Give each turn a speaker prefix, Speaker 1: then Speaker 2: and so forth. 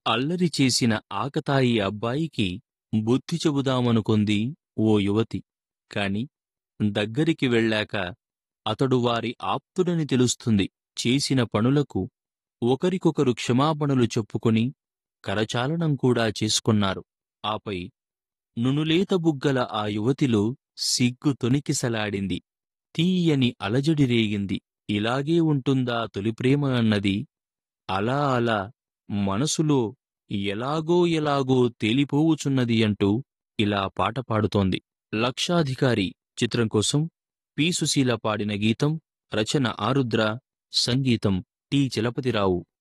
Speaker 1: అల్లరి చేసిన ఆకతాయి అబ్బాయికి బుద్ధి చెబుదామనుకుంది ఓ యువతి కాని దగ్గరికి వెళ్ళాక అతడు వారి ఆప్తుడని తెలుస్తుంది చేసిన పనులకు ఒకరికొకరు క్షమాపణలు చెప్పుకొని కరచాలనం కూడా చేసుకున్నారు ఆపై నునులేత బుగ్గల ఆ యువతిలో సిగ్గు తొనికిసలాడింది తీయని అలజడి రేగింది ఇలాగే ఉంటుందా తొలి ప్రేమ అన్నది అలా అలా మనసులో ఎలాగో ఎలాగో తేలిపోవుచున్నది అంటూ ఇలా పాట పాడుతోంది లక్షాధికారి చిత్రం కోసం పి సుశీల పాడిన గీతం రచన ఆరుద్ర సంగీతం టి చలపతిరావు